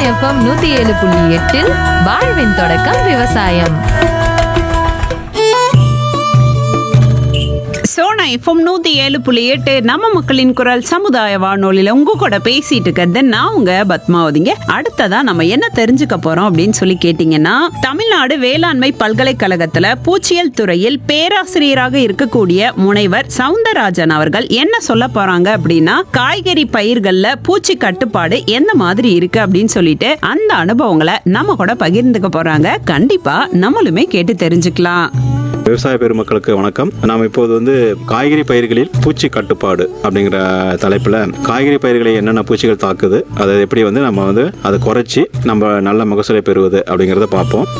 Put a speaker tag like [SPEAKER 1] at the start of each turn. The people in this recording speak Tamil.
[SPEAKER 1] எஃப்எம் நூத்தி ஏழு புள்ளி எட்டில் வாழ்வின் தொடக்கம் விவசாயம்
[SPEAKER 2] சோனா எஃப்எம் நூத்தி ஏழு புள்ளி எட்டு நம்ம மக்களின் குரல் சமுதாய வானொலியில உங்க கூட பேசிட்டு இருக்கிறது நான் உங்க பத்மாவதிங்க அடுத்ததா நம்ம என்ன தெரிஞ்சுக்க போறோம் அப்படின்னு சொல்லி கேட்டீங்கன்னா தமிழ்நாடு வேளாண்மை பல்கலைக்கழகத்துல பூச்சியல் துறையில் பேராசிரியராக இருக்கக்கூடிய முனைவர் சவுந்தரராஜன் அவர்கள் என்ன சொல்ல போறாங்க அப்படின்னா காய்கறி பயிர்கள்ல பூச்சி கட்டுப்பாடு எந்த மாதிரி இருக்கு அப்படின்னு சொல்லிட்டு அந்த அனுபவங்களை நம்ம கூட பகிர்ந்துக்க போறாங்க கண்டிப்பா நம்மளுமே கேட்டு தெரிஞ்சுக்கலாம்
[SPEAKER 3] விவசாய பெருமக்களுக்கு வணக்கம் நாம் இப்போது வந்து காய்கறி பயிர்களில் பூச்சி கட்டுப்பாடு அப்படிங்கிற தலைப்பில் காய்கறி பயிர்களை என்னென்ன பூச்சிகள் தாக்குது அதை எப்படி வந்து நம்ம வந்து அதை குறைச்சி நம்ம நல்ல மகசூலை பெறுவது அப்படிங்கிறத பார்ப்போம்